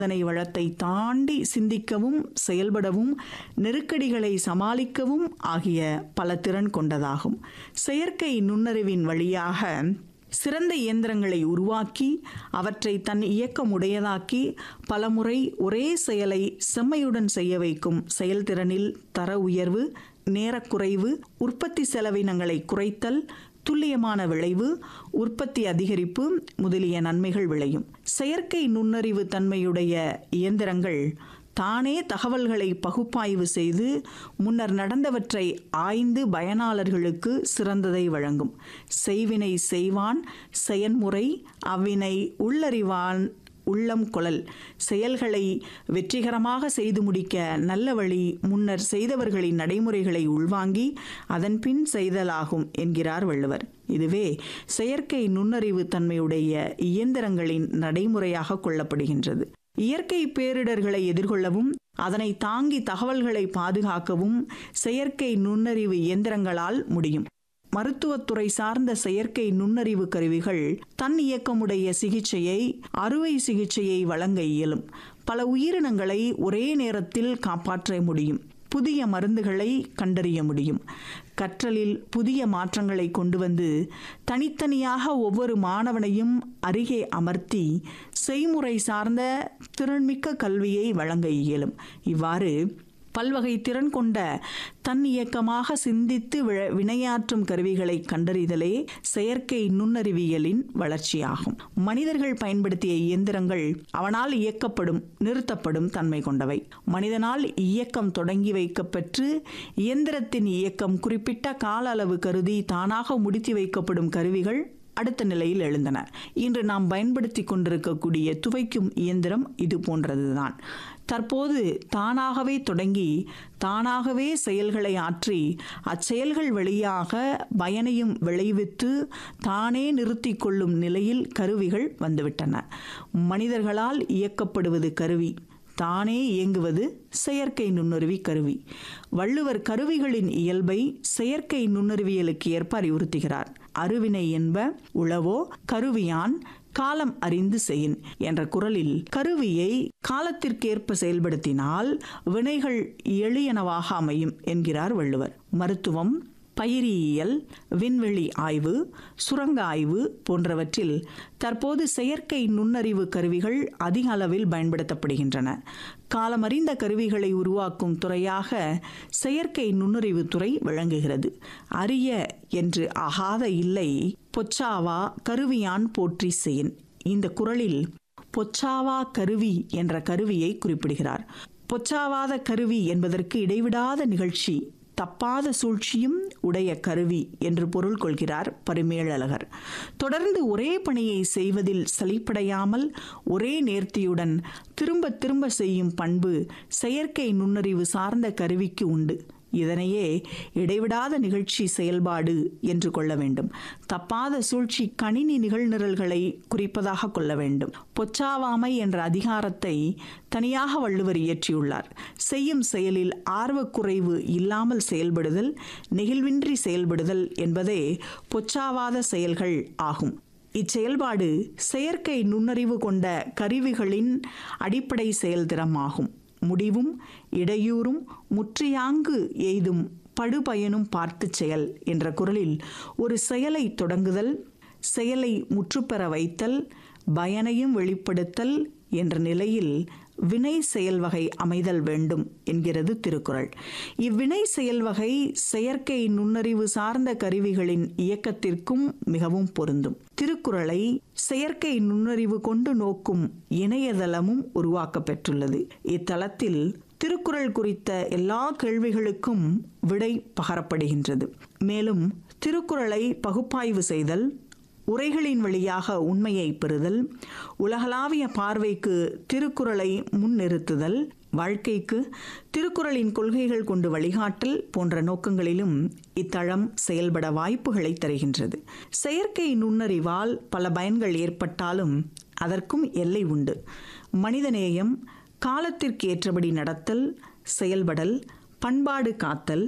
சிந்தனை வளத்தை தாண்டி சிந்திக்கவும் செயல்படவும் நெருக்கடிகளை சமாளிக்கவும் ஆகிய பல திறன் கொண்டதாகும் செயற்கை நுண்ணறிவின் வழியாக சிறந்த இயந்திரங்களை உருவாக்கி அவற்றை தன் இயக்கமுடையதாக்கி பலமுறை ஒரே செயலை செம்மையுடன் செய்ய வைக்கும் செயல்திறனில் தர உயர்வு நேரக்குறைவு உற்பத்தி செலவினங்களை குறைத்தல் துல்லியமான விளைவு உற்பத்தி அதிகரிப்பு முதலிய நன்மைகள் விளையும் செயற்கை நுண்ணறிவு தன்மையுடைய இயந்திரங்கள் தானே தகவல்களை பகுப்பாய்வு செய்து முன்னர் நடந்தவற்றை ஆய்ந்து பயனாளர்களுக்கு சிறந்ததை வழங்கும் செய்வினை செய்வான் செயன்முறை அவ்வினை உள்ளறிவான் உள்ளம் கொளல் செயல்களை வெற்றிகரமாக செய்து முடிக்க நல்ல வழி முன்னர் செய்தவர்களின் நடைமுறைகளை உள்வாங்கி அதன் பின் செய்தலாகும் என்கிறார் வள்ளுவர் இதுவே செயற்கை நுண்ணறிவு தன்மையுடைய இயந்திரங்களின் நடைமுறையாக கொள்ளப்படுகின்றது இயற்கை பேரிடர்களை எதிர்கொள்ளவும் அதனை தாங்கி தகவல்களை பாதுகாக்கவும் செயற்கை நுண்ணறிவு இயந்திரங்களால் முடியும் மருத்துவத்துறை சார்ந்த செயற்கை நுண்ணறிவு கருவிகள் தன் இயக்கமுடைய சிகிச்சையை அறுவை சிகிச்சையை வழங்க இயலும் பல உயிரினங்களை ஒரே நேரத்தில் காப்பாற்ற முடியும் புதிய மருந்துகளை கண்டறிய முடியும் கற்றலில் புதிய மாற்றங்களை கொண்டு வந்து தனித்தனியாக ஒவ்வொரு மாணவனையும் அருகே அமர்த்தி செய்முறை சார்ந்த திறன்மிக்க கல்வியை வழங்க இயலும் இவ்வாறு பல்வகை திறன் கொண்ட தன் இயக்கமாக சிந்தித்து வினையாற்றும் கருவிகளை கண்டறிதலே செயற்கை நுண்ணறிவியலின் வளர்ச்சியாகும் மனிதர்கள் பயன்படுத்திய இயந்திரங்கள் அவனால் இயக்கப்படும் நிறுத்தப்படும் தன்மை கொண்டவை மனிதனால் இயக்கம் தொடங்கி வைக்கப்பெற்று இயந்திரத்தின் இயக்கம் குறிப்பிட்ட கால அளவு கருதி தானாக முடித்து வைக்கப்படும் கருவிகள் அடுத்த நிலையில் எழுந்தன இன்று நாம் பயன்படுத்தி கொண்டிருக்கக்கூடிய துவைக்கும் இயந்திரம் இது போன்றதுதான் தற்போது தானாகவே தொடங்கி தானாகவே செயல்களை ஆற்றி அச்செயல்கள் வழியாக பயனையும் விளைவித்து தானே நிறுத்தி கொள்ளும் நிலையில் கருவிகள் வந்துவிட்டன மனிதர்களால் இயக்கப்படுவது கருவி தானே இயங்குவது செயற்கை நுண்ணுருவி கருவி வள்ளுவர் கருவிகளின் இயல்பை செயற்கை நுண்ணறிவியலுக்கு ஏற்ப அறிவுறுத்துகிறார் அருவினை என்ப உளவோ கருவியான் காலம் அறிந்து செயின் என்ற குரலில் கருவியை காலத்திற்கேற்ப செயல்படுத்தினால் வினைகள் எளியனவாக அமையும் என்கிறார் வள்ளுவர் மருத்துவம் பயிரியல் விண்வெளி ஆய்வு சுரங்க ஆய்வு போன்றவற்றில் தற்போது செயற்கை நுண்ணறிவு கருவிகள் அதிக அளவில் பயன்படுத்தப்படுகின்றன காலமறிந்த கருவிகளை உருவாக்கும் துறையாக செயற்கை நுண்ணறிவு துறை விளங்குகிறது அரிய என்று அகாத இல்லை பொச்சாவா கருவியான் போற்றி செயின் இந்த குரலில் பொச்சாவா கருவி என்ற கருவியை குறிப்பிடுகிறார் பொச்சாவாத கருவி என்பதற்கு இடைவிடாத நிகழ்ச்சி தப்பாத சூழ்ச்சியும் உடைய கருவி என்று பொருள் கொள்கிறார் பரிமேலழகர் தொடர்ந்து ஒரே பணியை செய்வதில் சலிப்படையாமல் ஒரே நேர்த்தியுடன் திரும்ப திரும்ப செய்யும் பண்பு செயற்கை நுண்ணறிவு சார்ந்த கருவிக்கு உண்டு இதனையே இடைவிடாத நிகழ்ச்சி செயல்பாடு என்று கொள்ள வேண்டும் தப்பாத சூழ்ச்சி கணினி நிகழ்நிரல்களை குறிப்பதாக கொள்ள வேண்டும் பொச்சாவாமை என்ற அதிகாரத்தை தனியாக வள்ளுவர் இயற்றியுள்ளார் செய்யும் செயலில் ஆர்வக்குறைவு இல்லாமல் செயல்படுதல் நெகிழ்வின்றி செயல்படுதல் என்பதே பொச்சாவாத செயல்கள் ஆகும் இச்செயல்பாடு செயற்கை நுண்ணறிவு கொண்ட கருவிகளின் அடிப்படை செயல்திறமாகும் முடிவும் இடையூறும் முற்றியாங்கு எய்தும் படுபயனும் பார்த்து செயல் என்ற குரலில் ஒரு செயலை தொடங்குதல் செயலை முற்றுப்பெற வைத்தல் பயனையும் வெளிப்படுத்தல் என்ற நிலையில் வினை செயல் வகை அமைதல் வேண்டும் என்கிறது திருக்குறள் இவ்வினை செயல் வகை செயற்கை நுண்ணறிவு சார்ந்த கருவிகளின் இயக்கத்திற்கும் மிகவும் பொருந்தும் திருக்குறளை செயற்கை நுண்ணறிவு கொண்டு நோக்கும் இணையதளமும் உருவாக்கப்பெற்றுள்ளது இத்தளத்தில் திருக்குறள் குறித்த எல்லா கேள்விகளுக்கும் விடை பகரப்படுகின்றது மேலும் திருக்குறளை பகுப்பாய்வு செய்தல் உரைகளின் வழியாக உண்மையை பெறுதல் உலகளாவிய பார்வைக்கு திருக்குறளை முன்னிறுத்துதல் வாழ்க்கைக்கு திருக்குறளின் கொள்கைகள் கொண்டு வழிகாட்டல் போன்ற நோக்கங்களிலும் இத்தளம் செயல்பட வாய்ப்புகளை தருகின்றது செயற்கை நுண்ணறிவால் பல பயன்கள் ஏற்பட்டாலும் அதற்கும் எல்லை உண்டு மனிதநேயம் காலத்திற்கு ஏற்றபடி நடத்தல் செயல்படல் பண்பாடு காத்தல்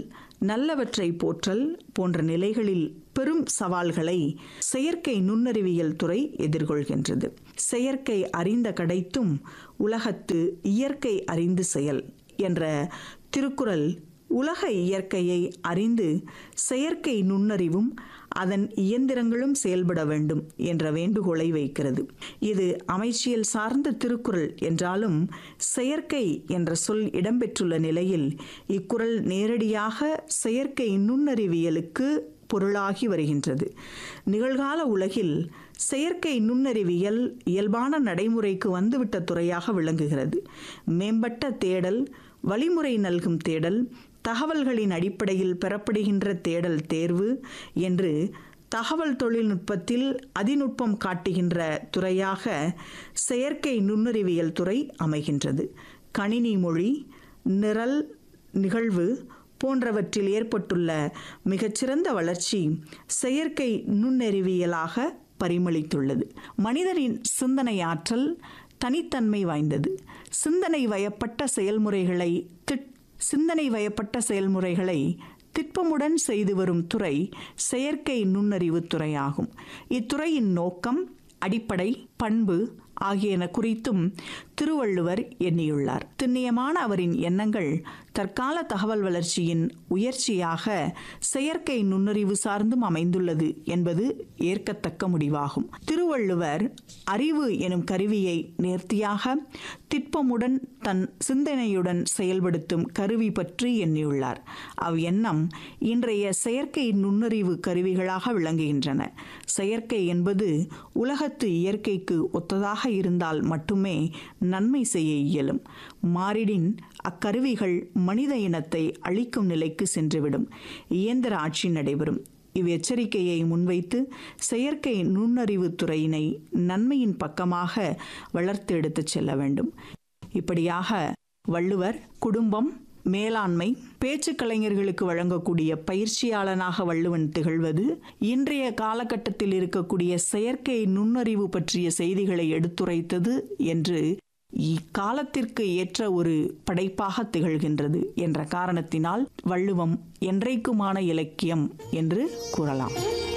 நல்லவற்றை போற்றல் போன்ற நிலைகளில் பெரும் சவால்களை செயற்கை நுண்ணறிவியல் துறை எதிர்கொள்கின்றது செயற்கை அறிந்த கடைத்தும் உலகத்து இயற்கை அறிந்து செயல் என்ற திருக்குறள் உலக இயற்கையை அறிந்து செயற்கை நுண்ணறிவும் அதன் இயந்திரங்களும் செயல்பட வேண்டும் என்ற வேண்டுகோளை வைக்கிறது இது அமைச்சியல் சார்ந்த திருக்குறள் என்றாலும் செயற்கை என்ற சொல் இடம்பெற்றுள்ள நிலையில் இக்குறள் நேரடியாக செயற்கை நுண்ணறிவியலுக்கு பொருளாகி வருகின்றது நிகழ்கால உலகில் செயற்கை நுண்ணறிவியல் இயல்பான நடைமுறைக்கு வந்துவிட்ட துறையாக விளங்குகிறது மேம்பட்ட தேடல் வழிமுறை நல்கும் தேடல் தகவல்களின் அடிப்படையில் பெறப்படுகின்ற தேடல் தேர்வு என்று தகவல் தொழில்நுட்பத்தில் அதிநுட்பம் காட்டுகின்ற துறையாக செயற்கை நுண்ணறிவியல் துறை அமைகின்றது கணினி மொழி நிரல் நிகழ்வு போன்றவற்றில் ஏற்பட்டுள்ள மிகச்சிறந்த வளர்ச்சி செயற்கை நுண்ணறிவியலாக பரிமளித்துள்ளது மனிதனின் சிந்தனை ஆற்றல் தனித்தன்மை வாய்ந்தது சிந்தனை வயப்பட்ட செயல்முறைகளை திட் சிந்தனை வயப்பட்ட செயல்முறைகளை திட்பமுடன் செய்து வரும் துறை செயற்கை நுண்ணறிவு துறையாகும் இத்துறையின் நோக்கம் அடிப்படை பண்பு ஆகியன குறித்தும் திருவள்ளுவர் எண்ணியுள்ளார் திண்ணியமான அவரின் எண்ணங்கள் தற்கால தகவல் வளர்ச்சியின் உயர்ச்சியாக செயற்கை நுண்ணறிவு சார்ந்தும் அமைந்துள்ளது என்பது ஏற்கத்தக்க முடிவாகும் திருவள்ளுவர் அறிவு எனும் கருவியை நேர்த்தியாக திட்பமுடன் தன் சிந்தனையுடன் செயல்படுத்தும் கருவி பற்றி எண்ணியுள்ளார் அவ் எண்ணம் இன்றைய செயற்கை நுண்ணறிவு கருவிகளாக விளங்குகின்றன செயற்கை என்பது உலகத்து இயற்கைக்கு ஒத்ததாக இருந்தால் மட்டுமே நன்மை செய்ய இயலும் மாறிடின் அக்கருவிகள் மனித இனத்தை அழிக்கும் நிலைக்கு சென்றுவிடும் இயந்திர ஆட்சி நடைபெறும் இவ்வெச்சரிக்கையை முன்வைத்து செயற்கை நுண்ணறிவு துறையினை நன்மையின் பக்கமாக வளர்த்து எடுத்துச் செல்ல வேண்டும் இப்படியாக வள்ளுவர் குடும்பம் மேலாண்மை பேச்சு கலைஞர்களுக்கு வழங்கக்கூடிய பயிற்சியாளனாக வள்ளுவன் திகழ்வது இன்றைய காலகட்டத்தில் இருக்கக்கூடிய செயற்கை நுண்ணறிவு பற்றிய செய்திகளை எடுத்துரைத்தது என்று இக்காலத்திற்கு ஏற்ற ஒரு படைப்பாக திகழ்கின்றது என்ற காரணத்தினால் வள்ளுவம் என்றைக்குமான இலக்கியம் என்று கூறலாம்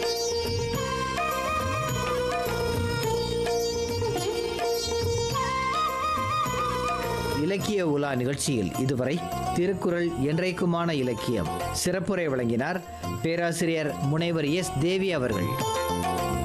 இலக்கிய உலா நிகழ்ச்சியில் இதுவரை திருக்குறள் என்றைக்குமான இலக்கியம் சிறப்புரை வழங்கினார் பேராசிரியர் முனைவர் எஸ் தேவி அவர்கள்